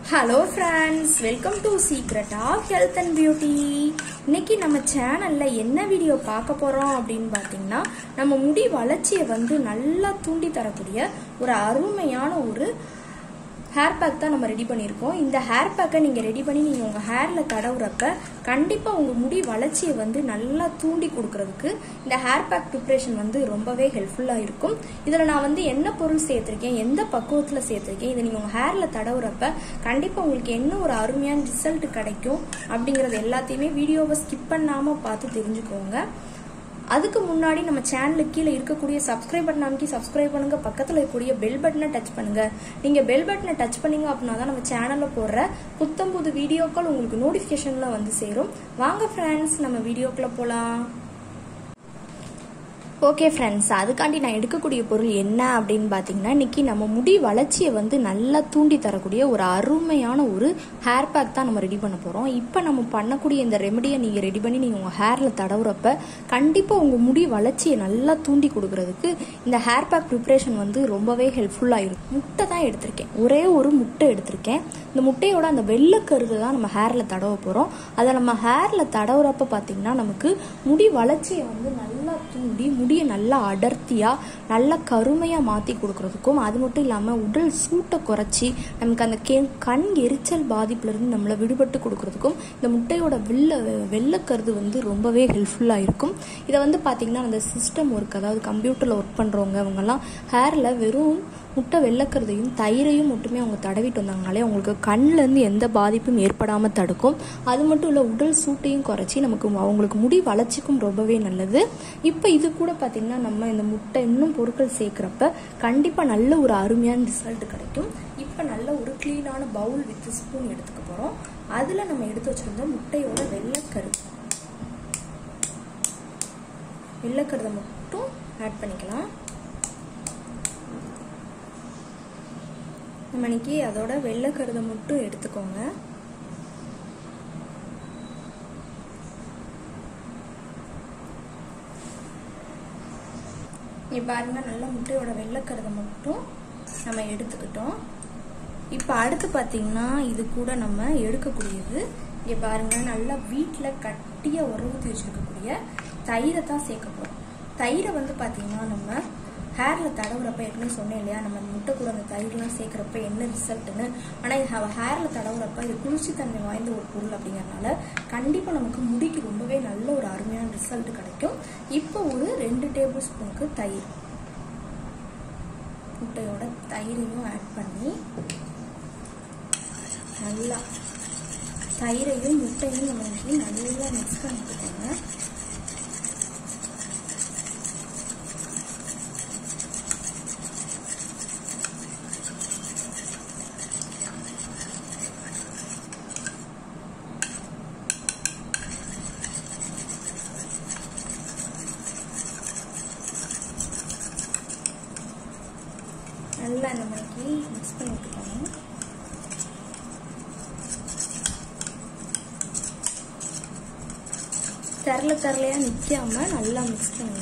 hello friends welcome to secret of health and beauty இன்னைக்கு நம்ம சேனல்ல என்ன வீடியோ பார்க்க போறோம் அப்படின்னு பார்த்தீங்கன்னா நம்ம முடி வளர்ச்சியை வந்து நல்லா தூண்டி தரக்கூடிய ஒரு அருமையான ஒரு ஹேர் பேக் தான் நம்ம ரெடி பண்ணியிருக்கோம் இந்த ஹேர் பேக்கை நீங்கள் ரெடி பண்ணி நீங்கள் உங்கள் ஹேரில் தடவுறப்ப கண்டிப்பாக உங்கள் முடி வளர்ச்சியை வந்து நல்லா தூண்டி கொடுக்கறதுக்கு இந்த ஹேர் பேக் ப்ரிப்ரேஷன் வந்து ரொம்பவே ஹெல்ப்ஃபுல்லாக இருக்கும் இதில் நான் வந்து என்ன பொருள் சேர்த்துருக்கேன் எந்த பக்குவத்தில் சேர்த்துருக்கேன் இதை நீங்கள் உங்கள் ஹேரில் தடவுறப்ப கண்டிப்பாக உங்களுக்கு என்ன ஒரு அருமையான ரிசல்ட் கிடைக்கும் அப்படிங்கிறது எல்லாத்தையுமே வீடியோவை ஸ்கிப் பண்ணாமல் பார்த்து தெரிஞ்சுக்கோங்க அதுக்கு முன்னாடி நம்ம சேனலுக்கு கீழே இருக்கக்கூடிய சப்ஸ்கிரைப் பட்டன் அமைக்கி சப்ஸ்கிரைப் பண்ணுங்க பக்கத்தில் இருக்கக்கூடிய பெல் பட்டனை டச் பண்ணுங்க நீங்க பெல் பட்டனை டச் பண்ணீங்க அப்படின்னா தான் நம்ம சேனல்ல போடுற புத்தம் புது வீடியோக்கள் உங்களுக்கு நோட்டிபிகேஷன்ல வந்து சேரும் வாங்க ஃப்ரெண்ட்ஸ் நம்ம வீடியோக்குள்ள போலாம் ஓகே ஃப்ரெண்ட்ஸ் அதுக்காண்டி நான் எடுக்கக்கூடிய பொருள் என்ன அப்படின்னு பார்த்தீங்கன்னா இன்னைக்கு நம்ம முடி வளர்ச்சியை வந்து நல்லா தூண்டி தரக்கூடிய ஒரு அருமையான ஒரு ஹேர் பேக் தான் நம்ம ரெடி பண்ண போகிறோம் இப்போ நம்ம பண்ணக்கூடிய இந்த ரெமடியை நீங்கள் ரெடி பண்ணி நீங்கள் உங்கள் ஹேரில் தடவுறப்ப கண்டிப்பாக உங்கள் முடி வளர்ச்சியை நல்லா தூண்டி கொடுக்கறதுக்கு இந்த ஹேர் பேக் ப்ரிப்ரேஷன் வந்து ரொம்பவே ஹெல்ப்ஃபுல்லாக இருக்கும் முட்டை தான் எடுத்திருக்கேன் ஒரே ஒரு முட்டை எடுத்திருக்கேன் இந்த முட்டையோட அந்த வெள்ளைக்கருது தான் நம்ம ஹேரில் தடவ போகிறோம் அதை நம்ம ஹேரில் தடவுறப்ப பார்த்தீங்கன்னா நமக்கு முடி வளர்ச்சியை வந்து நல்லா தூண்டி முடியை நல்லா அடர்த்தியாக நல்லா கருமையாக மாற்றி கொடுக்கறதுக்கும் அது மட்டும் இல்லாமல் உடல் சூட்டை குறைச்சி நமக்கு அந்த கே கண் எரிச்சல் பாதிப்புலேருந்து நம்மளை விடுபட்டு கொடுக்கறதுக்கும் இந்த முட்டையோட வெள்ளை வெள்ளைக்கருது வந்து ரொம்பவே ஹெல்ப்ஃபுல்லாக இருக்கும் இதை வந்து பார்த்திங்கன்னா அந்த சிஸ்டம் ஒர்க் அதாவது கம்ப்யூட்டரில் ஒர்க் பண்ணுறவங்க அவங்கெல்லாம் ஹேரில் வெறும் முட்டை வெள்ளக்கருதையும் தயிரையும் மட்டுமே அவங்க தடவிட்டு வந்தாங்கனாலே அவங்களுக்கு கண்ணிலேருந்து எந்த பாதிப்பும் ஏற்படாமல் தடுக்கும் அது மட்டும் இல்லை உடல் சூட்டையும் குறைச்சி நமக்கு அவங்களுக்கு முடி வளர்ச்சிக்கும் ரொம்பவே நல்லது இப்போ இது கூட பார்த்திங்கன்னா நம்ம இந்த முட்டை இன்னும் பொருட்கள் சேர்க்குறப்ப கண்டிப்பாக நல்ல ஒரு அருமையான ரிசல்ட் கிடைக்கும் இப்போ நல்ல ஒரு க்ளீனான பவுல் வித் ஸ்பூன் எடுத்துக்க போகிறோம் அதில் நம்ம எடுத்து வச்சுருந்த முட்டையோட வெள்ளைக்கரு வெள்ளைக்கருதை மட்டும் ஆட் பண்ணிக்கலாம் நம்ம இன்னைக்கு அதோட வெள்ளை கருதை மட்டும் எடுத்துக்கோங்க இங்கே பாருங்க நல்ல முட்டையோட வெள்ளைக்கருதை மட்டும் நம்ம எடுத்துக்கிட்டோம் இப்போ அடுத்து பார்த்தீங்கன்னா இது கூட நம்ம எடுக்கக்கூடியது இங்கே பாருங்க நல்லா வீட்டில் கட்டியாக உறவுத்தி வச்சுருக்கக்கூடிய தயிரை தான் சேர்க்க போகிறோம் தயிரை வந்து பார்த்தீங்கன்னா நம்ம ஹேரில் தடவுறப்ப ஏற்கனவே சொன்னேன் இல்லையா நம்ம முட்டை கூட அந்த தயிர்லாம் சேர்க்குறப்ப என்ன ரிசல்ட்னு ஆனால் இது ஹேரில் தடவுறப்ப இது குளிர்ச்சி தன்மை வாய்ந்த ஒரு பொருள் அப்படிங்கறனால கண்டிப்பாக நமக்கு முடிக்கு ரொம்பவே நல்ல ஒரு அருமையான ரிசல்ட் கிடைக்கும் இப்போ ஒரு ரெண்டு டேபிள் ஸ்பூனுக்கு தயிர் முட்டையோட தயிரையும் ஆட் பண்ணி நல்லா தயிரையும் முட்டையும் நம்ம நல்லா மிக்ஸ் பண்ணிட்டுக்கோங்க நல்லா இந்த மாதிரி மிக்ஸ் பண்ணி விட்டுக்கோங்க தரல தரலையா நிற்காம நல்லா மிக்ஸ் பண்ணுங்க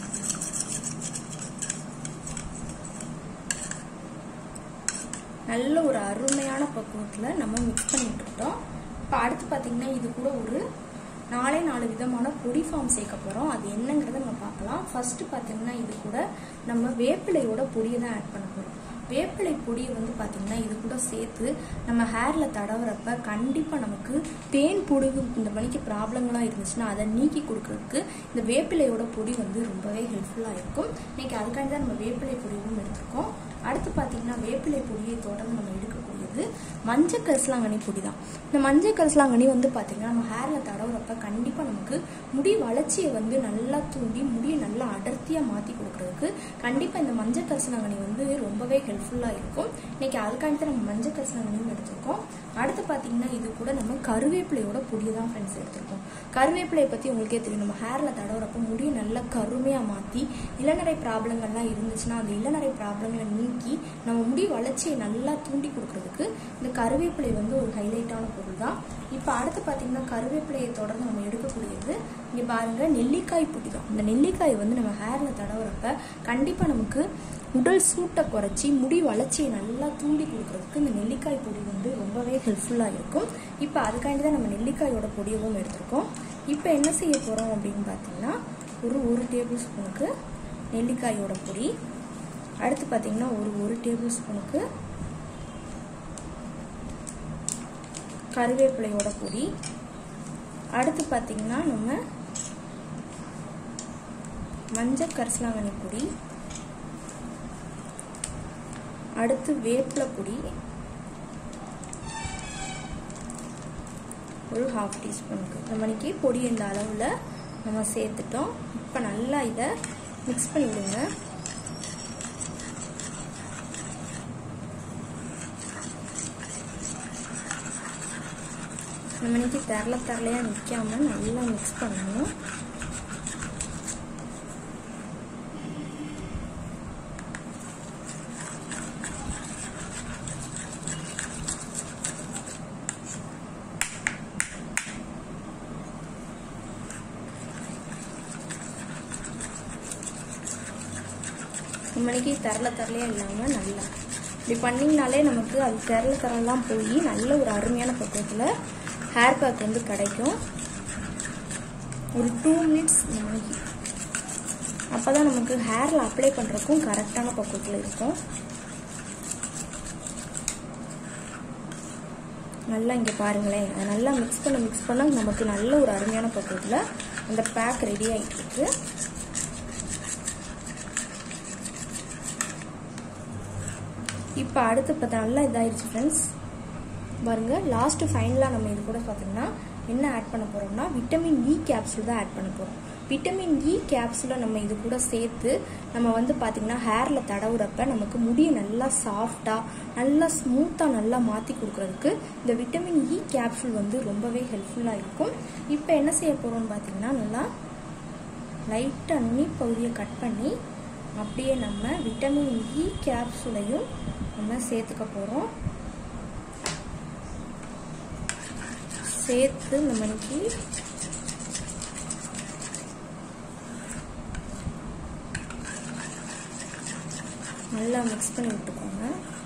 நல்ல ஒரு அருமையான பக்குவத்தில் நம்ம மிக்ஸ் பண்ணிட்டு இருக்கோம் இப்போ அடுத்து பார்த்தீங்கன்னா இது கூட ஒரு நாலே நாலு விதமான பொடி ஃபார்ம் சேர்க்க போகிறோம் அது என்னங்கிறத நம்ம பார்க்கலாம் ஃபர்ஸ்ட் பார்த்தீங்கன்னா இது கூட நம்ம வேப்பிலையோட பொடியை தான் ஆட் பண்ண போகிறோம் வேப்பிலை பொடியை வந்து பார்த்தீங்கன்னா இது கூட சேர்த்து நம்ம ஹேரில் தடவுறப்ப கண்டிப்பாக நமக்கு பேன் பொடுகு இந்த மணிக்கு ப்ராப்ளங்களாக இருந்துச்சுன்னா அதை நீக்கி கொடுக்கறதுக்கு இந்த வேப்பிலையோட பொடி வந்து ரொம்பவே ஹெல்ப்ஃபுல்லாக இருக்கும் இன்னைக்கு அதுக்காண்டி தான் நம்ம வேப்பிலை பொடியும் எடுத்திருக்கோம் அடுத்து பார்த்தீங்கன்னா வேப்பிலை பொடியை தொடர்ந்து நம்ம எடுக்கக்கூடியது மஞ்சள் கரிசலாங்கண்ணி பொடி தான் இந்த மஞ்சள் கரிசலாங்கண்ணி வந்து பார்த்தீங்கன்னா நம்ம ஹேரில் தடவுறப்ப கண்டிப்பாக நமக்கு முடி வளர்ச்சியை வந்து நல்லா தூண்டி முடியை நல்லா அடர்த்தியாக மாற்றி கொடுக்கறதுக்கு கண்டிப்பாக இந்த மஞ்சள் கரிசலாங்கண்ணி வந்து ரொம்பவே ஹெல்ப்ஃபுல்லாக இருக்கும் இன்னைக்கு அதுக்காண்டி தான் நம்ம மஞ்சள் கரிசலாங்கண்ணியும் எடுத்திருக்கோம் அடுத்து பார்த்தீங்கன்னா இது கூட நம்ம கருவேப்பிலையோட பொடியை தான் ஃப்ரெண்ட்ஸ் எடுத்திருக்கோம் கருவேப்பிலையை பற்றி உங்களுக்கே தெரியும் நம்ம ஹேரில் தடவுறப்ப முடியை நல்லா கருமையாக மாற்றி இளநரை ப்ராப்ளங்கள்லாம் இருந்துச்சுன்னா அந்த இளநரை ப்ராப்ளங்களை நீக்கி நம்ம முடி வளர்ச்சியை நல்லா தூண்டி கொடுக்கறதுக்கு இந்த கருவேப்பிலை வந்து ஒரு ஹைலைட்டான பொருள் தான் இப்போ அடுத்து பார்த்தீங்கன்னா கருவேப்பிலையை தொடர்ந்து நம்ம எடுக்கக்கூடியது இங்கே பாருங்க நெல்லிக்காய் பொடி தான் இந்த நெல்லிக்காய் வந்து நம்ம ஹேரில் தடவுறப்ப கண்டிப்பாக நமக்கு உடல் சூட்டை குறைச்சி முடி வளர்ச்சியை நல்லா தூண்டி கொடுக்கறதுக்கு இந்த நெல்லிக்காய் பொடி வந்து ரொம்பவே ஹெல்ப்ஃபுல்லாக இருக்கும் இப்போ அதுக்காண்டி தான் நம்ம நெல்லிக்காயோட பொடியவும் எடுத்திருக்கோம் இப்போ என்ன செய்ய போகிறோம் அப்படின்னு பார்த்தீங்கன்னா ஒரு ஒரு டேபிள் ஸ்பூனுக்கு நெல்லிக்காயோட பொடி அடுத்து பார்த்தீங்கன்னா ஒரு ஒரு டேபிள் ஸ்பூனுக்கு கருவேப்பிலையோட பொடி அடுத்து பார்த்தீங்கன்னா நம்ம மஞ்சள் கரிசலாங்கண்ணி பொடி அடுத்து வேப்பிலை பொடி ஒரு ஹாஃப் டீஸ்பூனுக்கு இந்த மணிக்கு பொடி இந்த அளவில் நம்ம சேர்த்துட்டோம் இப்போ நல்லா இதை மிக்ஸ் பண்ணி விடுங்க இந்த மணிக்கு தரல தரலையாக நிற்காம நல்லா மிக்ஸ் பண்ணணும் மணிக்கு தரல தரலையா இல்லாமல் நல்லா இப்படி பண்ணிங்கனாலே நமக்கு அது திரல தரலாம் போய் நல்ல ஒரு அருமையான பக்குவத்தில் ஹேர் பேக் வந்து கிடைக்கும் ஒரு டூ மினிட்ஸ் இந்த மணிக்கு அப்போ தான் நமக்கு ஹேரில் அப்ளை பண்ணுறக்கும் கரெக்டான பக்குவத்தில் இருக்கும் நல்லா இங்கே பாருங்களேன் அதை நல்லா மிக்ஸ் பண்ண மிக்ஸ் பண்ண நமக்கு நல்ல ஒரு அருமையான பக்குவத்தில் அந்த பேக் ரெடி ஆகிட்டு இருக்கு இப்போ அடுத்து பார்த்தா நல்லா இதாயிருச்சு ஃப்ரெண்ட்ஸ் பாருங்க லாஸ்ட் ஃபைனலாக நம்ம இது கூட பார்த்தீங்கன்னா என்ன ஆட் பண்ண போகிறோம்னா விட்டமின் இ கேப்சூல் தான் ஆட் பண்ண போகிறோம் விட்டமின் இ கேப்சூலை நம்ம இது கூட சேர்த்து நம்ம வந்து பார்த்திங்கன்னா ஹேரில் தடவுறப்ப நமக்கு முடியை நல்லா சாஃப்டாக நல்லா ஸ்மூத்தாக நல்லா மாற்றி கொடுக்குறதுக்கு இந்த விட்டமின் இ கேப்சூல் வந்து ரொம்பவே ஹெல்ப்ஃபுல்லாக இருக்கும் இப்போ என்ன செய்ய போகிறோம்னு பார்த்தீங்கன்னா நல்லா லைட்டாக நுனி பகுதியை கட் பண்ணி அப்படியே நம்ம விட்டமின் இ கேப்சூலையும் நம்ம சேர்த்துக்க போகிறோம் சேர்த்து நம்ம இன்னைக்கு நல்லா மிக்ஸ் பண்ணி விட்டுக்கோங்க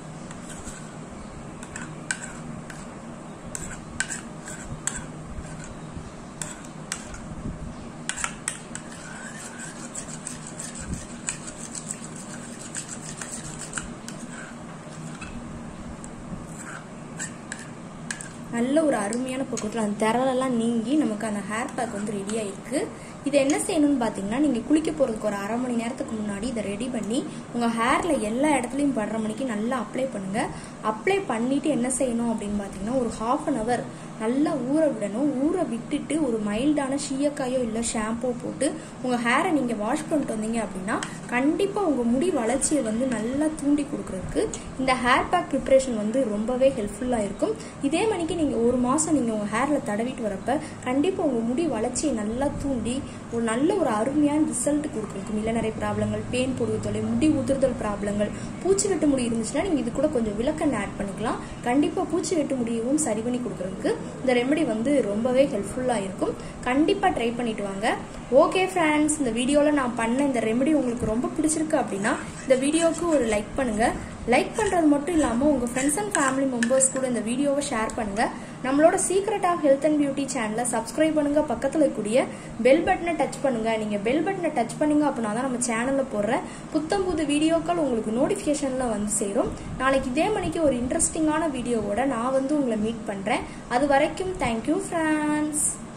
நல்ல ஒரு அருமையான பக்குவத்தில் அந்த திரளெல்லாம் நீங்கி நமக்கு அந்த ஹேர் பேக் வந்து ரெடி ஆயிருக்கு இதை என்ன செய்யணும்னு பார்த்தீங்கன்னா நீங்கள் குளிக்க போகிறதுக்கு ஒரு அரை மணி நேரத்துக்கு முன்னாடி இதை ரெடி பண்ணி உங்கள் ஹேரில் எல்லா இடத்துலையும் படுற மணிக்கு நல்லா அப்ளை பண்ணுங்கள் அப்ளை பண்ணிவிட்டு என்ன செய்யணும் அப்படின்னு பார்த்தீங்கன்னா ஒரு ஹாஃப் அன் ஹவர் நல்லா ஊற விடணும் ஊற விட்டுட்டு ஒரு மைல்டான ஷீயக்காயோ இல்லை ஷாம்போ போட்டு உங்கள் ஹேரை நீங்கள் வாஷ் பண்ணிட்டு வந்தீங்க அப்படின்னா கண்டிப்பாக உங்கள் முடி வளர்ச்சியை வந்து நல்லா தூண்டி கொடுக்குறதுக்கு இந்த ஹேர் பேக் ப்ரிப்ரேஷன் வந்து ரொம்பவே ஹெல்ப்ஃபுல்லாக இருக்கும் இதே மணிக்கு நீங்கள் ஒரு மாதம் நீங்கள் உங்கள் ஹேரில் தடவிட்டு வரப்ப கண்டிப்பாக உங்கள் முடி வளர்ச்சியை நல்லா தூண்டி ஒரு நல்ல ஒரு அருமையான ரிசல்ட் கொடுக்கும் இளநரை ப்ராப்ளங்கள் பேன் பொடுகு தொலை முடி உதிர்தல் ப்ராப்ளங்கள் பூச்சி வெட்டு முடி இருந்துச்சுன்னா நீங்கள் இது கூட கொஞ்சம் விளக்கெண்ணெய் ஆட் பண்ணிக்கலாம் கண்டிப்பாக பூச்சி வெட்டு முடியவும் சரி பண்ணி கொடுக்குறதுக்கு இந்த ரெமெடி வந்து ரொம்பவே ஹெல்ப்ஃபுல்லாக இருக்கும் கண்டிப்பாக ட்ரை பண்ணிட்டு வாங்க ஓகே ஃப்ரெண்ட்ஸ் இந்த வீடியோவில் நான் பண்ண இந்த ரெமெடி உங்களுக்கு ரொம்ப பிடிச்சிருக்கு அப்படின்னா இந்த வீடியோவுக்கு ஒரு லைக் பண்ணுங்கள் லைக் பண்ணுறது மட்டும் இல்லாமல் உங்கள் ஃப்ரெண்ட்ஸ் அண்ட் ஃபேமிலி மெம்பர்ஸ் கூட இந்த வீடியோவை ஷேர் பண்ணுங்கள் நம்மளோட secret of health and beauty சேனலை சப்ஸ்கிரைப் பண்ணுங்க பக்கத்தில் இருக்கக்கூடிய பெல் பட்டனை டச் பண்ணுங்க நீங்கள் பெல் பட்டனை டச் பண்ணீங்க அப்படின்னா தான் நம்ம சேனலில் போடுற புத்தம் புது வீடியோக்கள் உங்களுக்கு நோட்டிஃபிகேஷனில் வந்து சேரும் நாளைக்கு இதே மணிக்கு ஒரு இன்ட்ரெஸ்டிங்கான வீடியோவோட நான் வந்து உங்களை மீட் பண்ணுறேன் அது வரைக்கும் தேங்க்யூ ஃப்ரெண்ட்ஸ்